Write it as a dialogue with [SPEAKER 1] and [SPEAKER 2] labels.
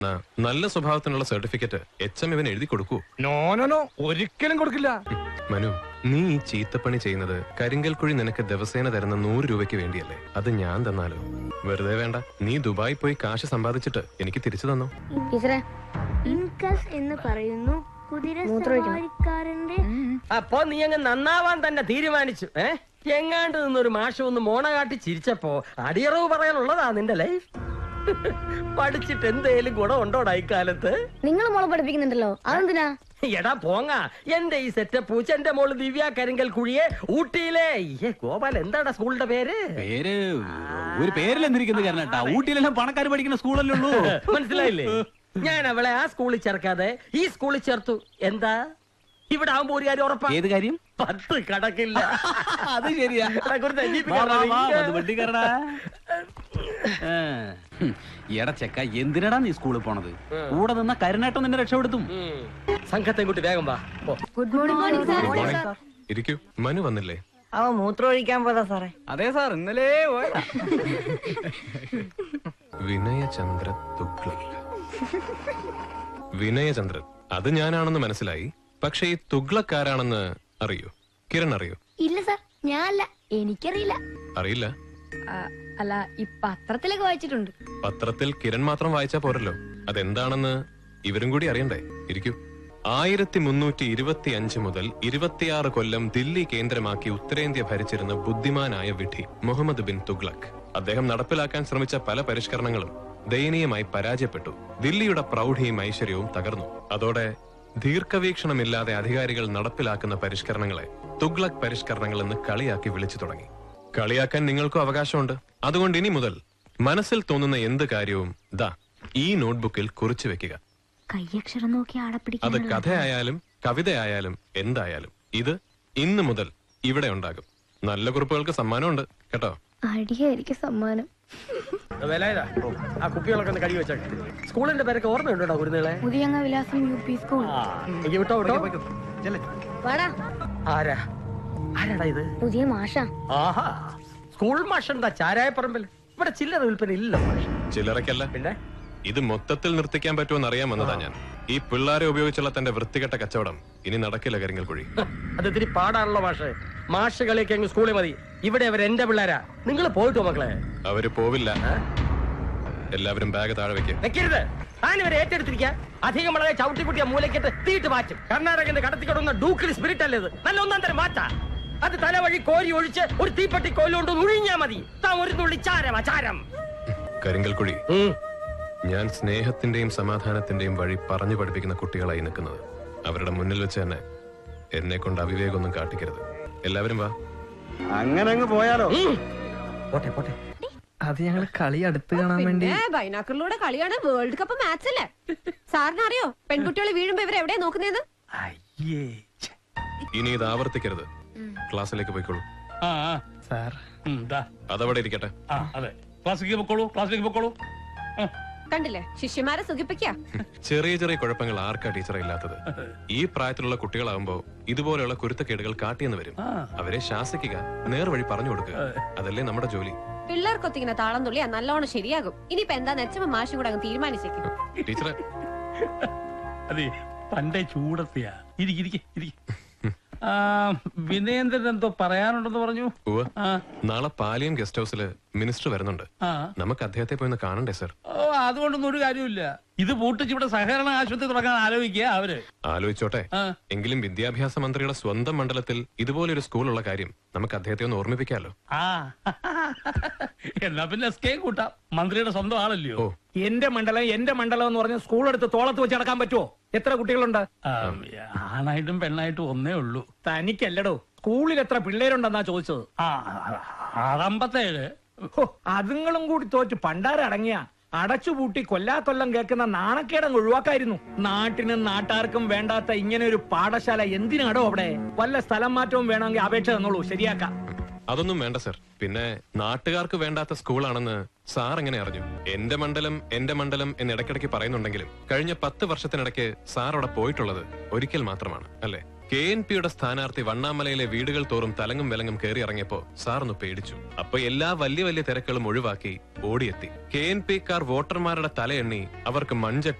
[SPEAKER 1] ആ, നല്ല സ്വഭാവത്തിനുള്ള certificate H M ഇവൻ എഴുതി കൊടുക്കൂ
[SPEAKER 2] നോ നോ നോ ഒരിക്കലും കൊടുക്കില്ല
[SPEAKER 1] മനു നീ ഈ ചീത്തപ്പണി ചെയ്യുന്നത് കരിങ്കൽ കുഴി നിനക്ക് ദിവസേന തരുന്ന നൂറ് രൂപയ്ക്ക് വേണ്ടിയല്ലേ അത് ഞാൻ തന്നാലോ വെറുതെ വേണ്ട നീ ദുബായി പോയി കാശ് സമ്പാദിച്ചിട്ട് എനിക്ക് തിരിച്ചു തന്നോ
[SPEAKER 3] ടീച്ചറെ
[SPEAKER 4] ഇൻകസ് എന്ന് പറയുന്നു കുതിര
[SPEAKER 3] മൂത്രമൊഴിക്കണം.
[SPEAKER 4] സവാരിക്കാരന്റെ
[SPEAKER 5] അപ്പൊ നീ അങ്ങ് നന്നാവാൻ തന്നെ തീരുമാനിച്ചു ഏ എങ്ങാണ്ട് നിന്നൊരു മാഷ് ഒന്ന് മോണ കാട്ടി ചിരിച്ചപ്പോ അടിയറവ് പറയാനുള്ളതാ നിന്റെ ലൈഫ് പഠിച്ചിട്ട് എന്തേലും ഗുണമുണ്ടോടാ ഇക്കാലത്ത്
[SPEAKER 3] നിങ്ങൾ മോളെ പഠിപ്പിക്കുന്നുണ്ടല്ലോ അതെന്തിനാ
[SPEAKER 5] എടാ പോങ്ങ എന്റെ ഈ സെറ്റപ്പ് പൂച്ച എന്റെ മോള് ദിവ്യ കരിങ്കൽ കുഴിയെ ഊട്ടിയിലെ ഏ ഗോപാൽ എന്താടാ സ്കൂളിന്റെ പേര്
[SPEAKER 6] പേര് ഒരു പേരിലെന്തിരിക്കുന്നത് കാരണം കേട്ടാ ഊട്ടിയിലെല്ലാം പണക്കാർ പഠിക്കുന്ന സ്കൂളല്ലേ ഉള്ളൂ
[SPEAKER 5] മനസ്സിലായില്ലേ ഞാൻ അവളെ ആ സ്കൂളിൽ ചേർക്കാതെ ഈ സ്കൂളിൽ ചേർത്തു എന്താ ഇവിടെ ആവുമ്പോ ഒരു കാര്യം ഉറപ്പാ
[SPEAKER 6] ഏത് കാര്യം
[SPEAKER 5] പത്ത് കടക്കില്ല
[SPEAKER 6] അത് ശരിയാ
[SPEAKER 5] എടാ, കുറച്ച്
[SPEAKER 6] വാ,
[SPEAKER 5] തെറ്റിപ്പിക്കാതെ
[SPEAKER 6] വാ, വാ,
[SPEAKER 5] ഇരിക്ക്.
[SPEAKER 6] വന്ന് വണ്ടിക്കാരടാ. ഏ. ഹും, എടാ ചെക്ക എന്തിനടാ നീ സ്കൂളിൽ പോണത് കൂടെ നിന്ന കരുണേട്ടം നിന്നെ രക്ഷപ്പെടുത്തും
[SPEAKER 5] ഉം. സംഘത്തെ കൂട്ടി വേഗം വാ പോ.
[SPEAKER 3] Good morning sir
[SPEAKER 1] morning. ഇരിക്കൂ മനു വന്നില്ലേ
[SPEAKER 7] അവൻ മൂത്രമൊഴിക്കാൻ പോയതാ സാറേ
[SPEAKER 2] അതെ സാർ ഇന്നലെ പോയതാ.
[SPEAKER 1] വിനയചന്ദ്ര തുഗ്ലക് വിനയചന്ദ്രൻ അത് ഞാനാണെന്ന് മനസ്സിലായി പക്ഷെ ഈ തുഗ്ലക് ആരാണെന്ന് അറിയോ കിരൺ അറിയോ
[SPEAKER 3] ഇല്ല സാർ ഞാനല്ല എനിക്കറിയില്ല
[SPEAKER 1] അറിയില്ല
[SPEAKER 3] ആ, അല്ല ഈ പത്രത്തിലൊക്കെ വായിച്ചിട്ടുണ്ട്
[SPEAKER 1] പത്രത്തിൽ കിരൺ മാത്രം വായിച്ചാ പോരല്ലോ അതെന്താണെന്ന് ഇവരും കൂടി അറിയണ്ടേ ഇരിക്കൂ ആയിരത്തി മുന്നൂറ്റി ഇരുപത്തി അഞ്ച് മുതൽ ഇരുപത്തിയാറ് കൊല്ലം ദില്ലി കേന്ദ്രമാക്കി ഉത്തരേന്ത്യ ഭരിച്ചിരുന്ന ബുദ്ധിമാനായ വിധി മുഹമ്മദ് ബിൻ തുഗ്ലക് അദ്ദേഹം നടപ്പിലാക്കാൻ ശ്രമിച്ച പല പരിഷ്കരണങ്ങളും ദയനീയമായി പരാജയപ്പെട്ടു ദില്ലിയുടെ പ്രൗഢിയും ഐശ്വര്യവും തകർന്നു അതോടെ ദീർഘവീക്ഷണമില്ലാതെ അധികാരികൾ നടപ്പിലാക്കുന്ന പരിഷ്കരണങ്ങളെ തുഗ്ലക് പരിഷ്കരണങ്ങൾ എന്ന് കളിയാക്കി വിളിച്ചു തുടങ്ങി കളിയാക്കാൻ നിങ്ങൾക്കും അവകാശമുണ്ട് അതുകൊണ്ട് ഇനി മുതൽ മനസ്സിൽ തോന്നുന്ന എന്ത് കാര്യവും ദാ ഈ നോട്ട്ബുക്കിൽ കുറിച്ചു വെക്കുക
[SPEAKER 3] കയ്യക്ഷരം നോക്കി ആടെ
[SPEAKER 1] അത്
[SPEAKER 3] പിടിക്കാൻ
[SPEAKER 1] കഥയായാലും കവിതയായാലും എന്തായാലും ഇത് ഇന്ന് മുതൽ ഇവിടെ ഉണ്ടാകും നല്ല കുറിപ്പുകൾക്ക് സമ്മാനമുണ്ട് കേട്ടോ
[SPEAKER 3] അടിയായിരിക്കും സമ്മാനം
[SPEAKER 5] വില ഇതാ. ആ കുപ്പികളൊക്കെ ഒന്ന് കഴുകി വെച്ചേക്കെ സ്കൂളിന്റെ പേരൊക്കെ ഓർമ്മയുണ്ടോടാ ഗുരുനികളെ
[SPEAKER 3] പുതിയങ്ങ വിലാസം യു പി സ്കൂൾ
[SPEAKER 5] ആ എനിക്ക് വിട്ടോ വിട്ടോ
[SPEAKER 3] വാടാ
[SPEAKER 5] ആരാ ആരാടാ ഇത്
[SPEAKER 3] പുതിയ മാഷ
[SPEAKER 5] ആഹാ സ്കൂൾ മാഷ് എന്താ ചാരായപ്പറമ്പിൽ ഇവിടെ ചില്ലറ വിൽപ്പന ഇല്ല മാഷ്
[SPEAKER 1] ചിലരക്കല്ല
[SPEAKER 5] പിന്നെ
[SPEAKER 1] ഇത് മൊത്തത്തിൽ നിർത്തിക്കാൻ പറ്റുമെന്ന് അറിയാൻ വന്നതാ ഞാൻ ഈ പിള്ളാരെ ഉപയോഗിച്ചുള്ള തന്റെ വൃത്തികെട്ട കച്ചവടം ഇനി നടക്കില്ല കരിങ്കൽ കുഴി
[SPEAKER 5] അത് ഇത്തിരി പാടാണല്ലോ മാഷ് മാഷ് കളിയൊക്കെ അങ്ങ് സ്കൂളിൽ മതി ഇവിടെ അവർ എന്റെ പിള്ളേരാ നിങ്ങൾ പോയിട്ടോ മക്കളെ
[SPEAKER 1] അവര് പോവില്ല എല്ലാവരും ബാഗ് താഴെ വെക്കുക
[SPEAKER 5] വെക്കരുത് താനിവരെ ഏറ്റെടുത്തിരിക്കുക അധികം വളരെ ചവിട്ടിക്കുട്ടിയ മൂലക്കിട്ട് തീട്ട് മാറ്റും കർണാടകന്റെ കടത്തിക്കൊടുന്ന ഡൂക്കിൽ സ്പിരിറ്റ് അല്ലേ ഇത് നല്ല ഒന്നാം തരം മാറ്റാ അത് തലവഴി കോരി ഒഴിച്ച് ഒരു തീപ്പെട്ടി കോലുകൊണ്ട് ഒഴിഞ്ഞാ മതി താൻ ഒരു തുള്ളി ചാരമാ ചാരം
[SPEAKER 1] കരിങ്കൽ കുഴി
[SPEAKER 5] ഉം.
[SPEAKER 1] ഞാൻ സ്നേഹത്തിന്റെയും സമാധാനത്തിന്റെയും വഴി പറഞ്ഞു പഠിപ്പിക്കുന്ന കുട്ടികളായി നിൽക്കുന്നത് അവരുടെ മുന്നിൽ വെച്ച് തന്നെ എന്നെ കൊണ്ട് അവിവേകമൊന്നും കാട്ടിക്കരുത് എല്ലാവരും വാ
[SPEAKER 2] അങ്ങനെ അങ്ങ് പോയാലോ
[SPEAKER 5] ഉം. പോട്ടെ പോട്ടെ
[SPEAKER 2] അത് ഞങ്ങൾ കളി അടുത്ത് കാണാൻ വേണ്ടി
[SPEAKER 8] പിന്നെ ബൈനാക്കറിലൂടെ കളിയാണ് വേൾഡ് കപ്പ് മാച്ച് അല്ലേ സാറിന് അറിയോ പെൺകുട്ടികൾ വീഴുമ്പോ ഇവർ എവിടെയാ നോക്കുന്നതെന്ന്
[SPEAKER 5] അയ്യേ
[SPEAKER 1] ഇനി ഇത് ആവർത്തിക്കരുത് ക്ലാസ്സിലേക്ക് പോയിക്കോളൂ
[SPEAKER 6] ആ ആ,
[SPEAKER 2] സാർ
[SPEAKER 6] ഉം, ദാ.
[SPEAKER 1] അതവിടെ ഇരിക്കട്ടെ
[SPEAKER 6] ആ അതെ ക്ലാസ്സിലേക്ക് പൊക്കോളൂ ക്ലാസ്സിലേക്ക് പൊക്കോളൂ ആ,
[SPEAKER 8] കണ്ടില്ലേ ശിഷ്യന്മാരെ സുഖിപ്പിക്ക
[SPEAKER 1] ചെറിയ ചെറിയ കുഴപ്പങ്ങൾ ആർക്കാ ടീച്ചറെ ഇല്ലാത്തത് ഈ പ്രായത്തിലുള്ള കുട്ടികളാവുമ്പോ ഇതുപോലെയുള്ള കുരുത്തക്കേടുകൾ കാട്ടിയെന്ന് വരും
[SPEAKER 6] ആ.
[SPEAKER 1] അവരെ ശാസിക്കുക നേർവഴി പറഞ്ഞു കൊടുക്കുക അതല്ലേ നമ്മുടെ ജോലി
[SPEAKER 8] പിള്ളേർക്കൊത്തിങ്ങനെ താളം തുള്ളിയാ നല്ലോണം ശരിയാകും ഇനിയിപ്പോ എന്താ നെച്ചമ്മ മാഷും കൂടെ അങ്ങ് തീരുമാനിച്ചേക്കും
[SPEAKER 1] ടീച്ചറെ
[SPEAKER 6] അതെ പണ്ടേ ചൂടത്തിയാ ഇരിക്ക് ഇരിക്ക് ഇരിക്ക് ആ വിനയേന്ദ്രൻ എന്തോ പറയാനുണ്ടെന്ന് പറഞ്ഞു
[SPEAKER 1] ഉവ്വ്
[SPEAKER 6] ആ
[SPEAKER 1] നാളെ പാലിയം ഗസ്റ്റ് ഹൗസിൽ മിനിസ്റ്റർ വരുന്നുണ്ട്
[SPEAKER 6] ആ
[SPEAKER 1] നമുക്ക് അദ്ദേഹത്തെ പോയി ഒന്ന് കാണണ്ടേ സർ
[SPEAKER 6] ഓ അതുകൊണ്ടൊന്നും ഒരു കാര്യമില്ല ഇത് പൂട്ടിച്ച് ഇവിടെ സഹകരണ ആശുപത്രി തുടങ്ങാൻ ആലോചിക്കുക അവര്
[SPEAKER 1] ആലോചിച്ചോട്ടെ
[SPEAKER 6] ആ
[SPEAKER 1] എങ്കിലും വിദ്യാഭ്യാസ മന്ത്രിയുടെ സ്വന്തം മണ്ഡലത്തിൽ ഇതുപോലൊരു സ്കൂളുള്ള കാര്യം നമുക്ക് അദ്ദേഹത്തെ ഒന്ന് ഓർമ്മിപ്പിക്കാമല്ലോ
[SPEAKER 6] ആ എന്നാ പിന്നെ എസ് കെ കൂട്ടാം മന്ത്രിയുടെ സ്വന്തം ആളല്ലയോ
[SPEAKER 1] ഓ
[SPEAKER 2] എന്റെ മണ്ഡലം എന്റെ മണ്ഡലം എന്ന് പറഞ്ഞ് സ്കൂൾ എടുത്ത് തോളത്ത് വെച്ച് നടക്കാൻ പറ്റുമോ എത്ര കുട്ടികളുണ്ട്
[SPEAKER 6] ആ, ആണായിട്ടും പെണ്ണായിട്ടും ഒന്നേ ഉള്ളൂ
[SPEAKER 2] തനിക്കല്ലടോ സ്കൂളിൽ എത്ര പിള്ളേരുണ്ടെന്നാ ചോദിച്ചത്
[SPEAKER 6] ആ അറമ്പത്തേഴ്
[SPEAKER 2] ഹോ, അതുങ്ങളും കൂടി തോറ്റ് പണ്ടാരം അടങ്ങിയ അടച്ചുപൂട്ടി കൊല്ലാക്കൊല്ലം കേൾക്കുന്ന നാണക്കേടങ്ങ് ഒഴിവാക്കായിരുന്നു നാട്ടിനും നാട്ടാർക്കും വേണ്ടാത്ത ഇങ്ങനെ ഒരു പാഠശാല എന്തിനാടോ അവിടെ വല്ല സ്ഥലം മാറ്റവും വേണമെങ്കിൽ അപേക്ഷ തന്നോളൂ ശരിയാക്കാം
[SPEAKER 1] അതൊന്നും വേണ്ട സർ പിന്നെ നാട്ടുകാർക്ക് വേണ്ടാത്ത സ്കൂളാണെന്ന് സാർ എങ്ങനെ അറിഞ്ഞു എന്റെ മണ്ഡലം എന്റെ മണ്ഡലം എന്ന് ഇടയ്ക്കിടയ്ക്ക് പറയുന്നുണ്ടെങ്കിലും കഴിഞ്ഞ പത്ത് വർഷത്തിനിടയ്ക്ക് സാർ അവിടെ പോയിട്ടുള്ളത് ഒരിക്കൽ മാത്രമാണ് അല്ലേ കെ എൻ പിയുടെ സ്ഥാനാർത്ഥി വണ്ണാമലയിലെ വീടുകൾ തോറും തലങ്ങും വിലങ്ങും കയറി ഇറങ്ങിയപ്പോ സാറൊന്ന് പേടിച്ചു അപ്പൊ എല്ലാ വലിയ വലിയ തിരക്കുകളും ഒഴിവാക്കി ഓടിയെത്തി കെ എൻ പി കാർ വോട്ടർമാരുടെ തലയെണ്ണി അവർക്ക് മൺചട്ടി